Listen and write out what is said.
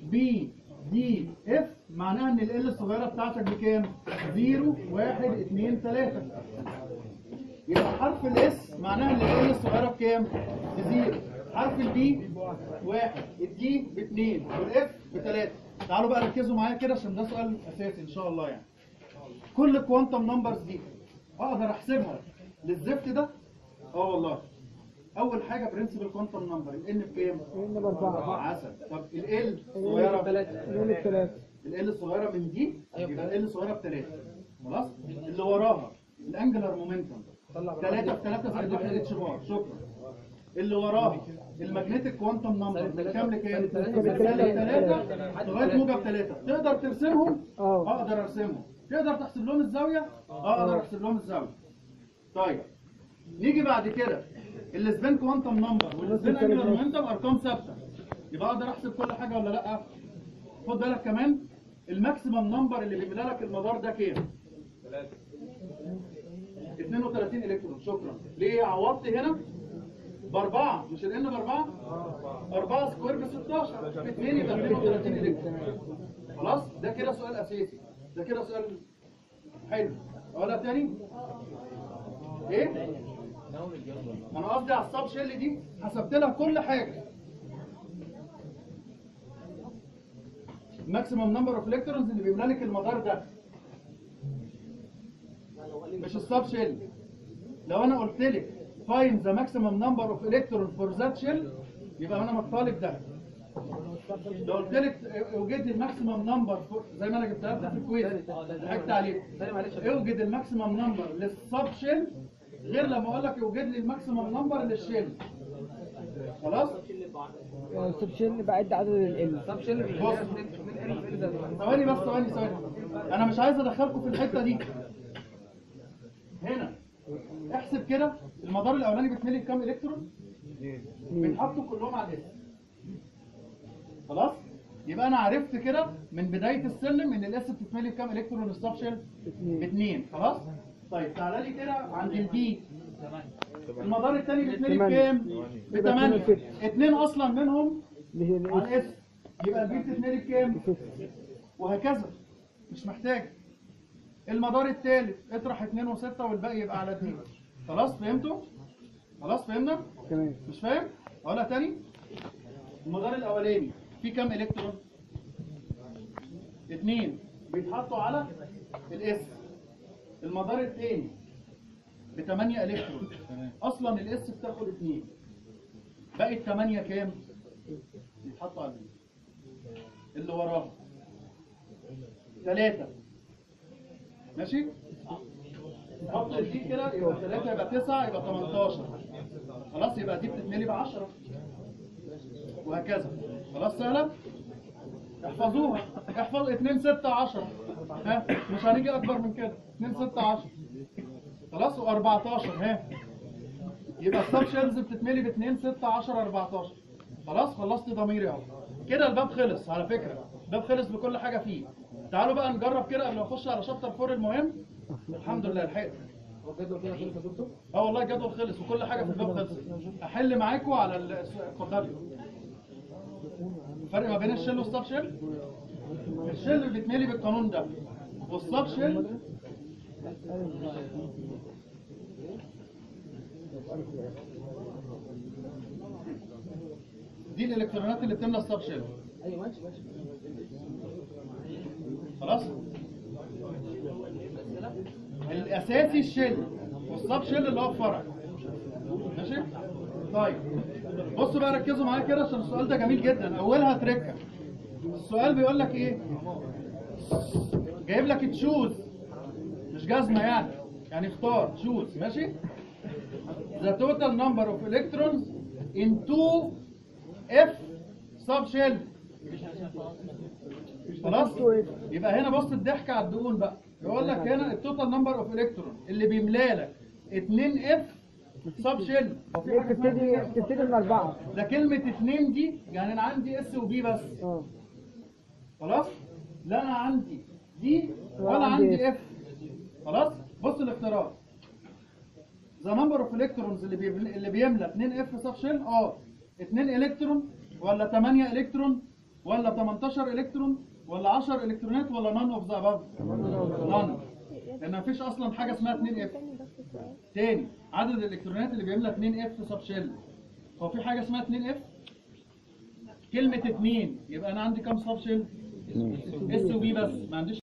بي دي اف معناها ان ال الصغيره بتاعتك بكام 0 1 2 3 يبقى حرف الاس معناها ان ال الصغيره بكام بزيرو حرف البي واحد الدي باثنين والاف بثلاثه تعالوا بقى ركزوا معايا كده عشان ده سؤال اساسي ان شاء الله يعني كل كوانتم نمبرز دي اقدر احسبها للزفت ده اه والله اول حاجه برنسبل كوانتم نمبر الان بكام لان باربعه عسل طب ال صغيره لان الثلاثه ال الصغيره من دي يبقى ال الصغيره بثلاثه خلاص اللي وراها الانجلر مومنتم 3 في 3 زائد 1 اتش بار شكرا اللي وراها المagnetic كوانتم نمبر من كام لكام؟ من 3 لغايه موجب 3 تقدر ترسمهم؟ اه اقدر ارسمهم تقدر تحسب لهم الزاويه؟ اقدر احسب لهم الزاويه طيب نيجي بعد كده السبين كوانتم نمبر والسبين انجلر مومنتم ارقام ثابته يبقى اقدر احسب كل حاجه ولا لا؟ خد بالك كمان الماكسيمم نمبر اللي بيملى لك المدار ده كام؟ 32 الكترون شكرا ليه عوضت هنا باربعه مش الان باربعه اربعه سكوير ب 16 في 2 يبقى 32 الكترون خلاص ده كده سؤال اساسي ده كده سؤال حلو اقولها تاني ايه انا قصدي على السب شيل دي حسبت لها كل حاجه ماكسيمم نمبر اوف الكترونز اللي بيملى لك المدار ده مش السب شيل لو انا قلت لك find the maximum number of electrons for that shell يبقى انا مطالب ده لو قلت لك اوجد لي الماكسيمم نمبر زي ما انا جبتها لك في الكويز ضحكت عليك اوجد الماكسيمم نمبر للسب شيل غير لما اقول لك اوجد لي الماكسيمم نمبر للشيل خلاص السبشن بعد عدد ال بص ثواني بس ثواني ثواني انا مش عايز ادخلكم في الحته دي هنا احسب كده المدار الاولاني بيتملي بكام الكترون بيتحطوا كلهم على الاس خلاص يبقى انا عرفت كده من بدايه السلم ان الاس بتتملي بكام الكترون السبشل باثنين خلاص طيب تعالى لي كده عند البي المدار الثاني بيتملي تمانية. بكام يبقى اتنين بثمانية وستة. اثنين اصلا منهم اللي هي على الاس الاس يبقى البي بتتملي بكام وهكذا مش محتاج المدار الثالث اطرح 2 و6 والباقي يبقى على دي خلاص فهمتوا خلاص فهمنا تمام مش فاهم اقولها تاني المدار الاولاني فيه كام الكترون اثنين بيتحطوا على الاس المدار الثاني ب 8 الكترون اصلا الاس بتاخد اثنين باقي الثمانيه كام بيتحطوا على دي اللي وراها ثلاثة ماشي حط دي كده يبقى 3 يبقى 9 يبقى 18 خلاص يبقى دي بتتملي ب 10 وهكذا خلاص سهله احفظوها احفظ 2 6 10 ها مش هنيجي اكبر من كده 2 6 10 خلاص و14 ها يبقى السب شيلز بتتملي ب 2 6 10 14 خلاص خلصت ضميري اهو كده الباب خلص على فكره الباب خلص بكل حاجه فيه تعالوا بقى نجرب كده قبل ما نخش على شابتر 4 المهم الحمد لله لحقت اه والله الجدول خلص وكل حاجه في الباب خلصت احل معاكم على ال- اتفضلي الفرق ما بين الشيل والسب شيل الشيل بيتملي بالقانون ده والسب شيل دي الالكترونات اللي بتملى السب شيل خلاص الاساسي الشيل والسب شيل اللي هو الفرع ماشي طيب بصوا بقى ركزوا معايا كده عشان السؤال ده جميل جدا اولها تركه السؤال بيقول لك ايه جايب لك تشوز مش جزمه يعني يعني اختار تشوز ماشي the total number of electrons in 2 f sub shell خلاص يبقى هنا بص الضحك على الدهون بقى يقول لك هنا التوتال نمبر اوف الكترون اللي بيملى لك 2 اف سب شيل هو في حاجه اسمها بتبتدي بتبتدي من اربعه ده كلمه 2 دي يعني انا عندي اس وبي بس اه خلاص لا انا عندي دي ولا ولا عندي عندي اف خلاص بص الاختيارات ذا نمبر اوف الكترونز اللي بيملى اللي بيملى 2 اف سب شيل اه 2 الكترون ولا 8 الكترون ولا 18 الكترون ولا 10 الكترونات ولا نون اوف ذا اباف نون لان مفيش اصلا حاجه اسمها 2 اف تاني عدد الالكترونات اللي بيملى 2 اف سب شيل هو في حاجه اسمها 2 اف كلمه 2 يبقى انا عندي كام سب شيل اس وبي بس ما عنديش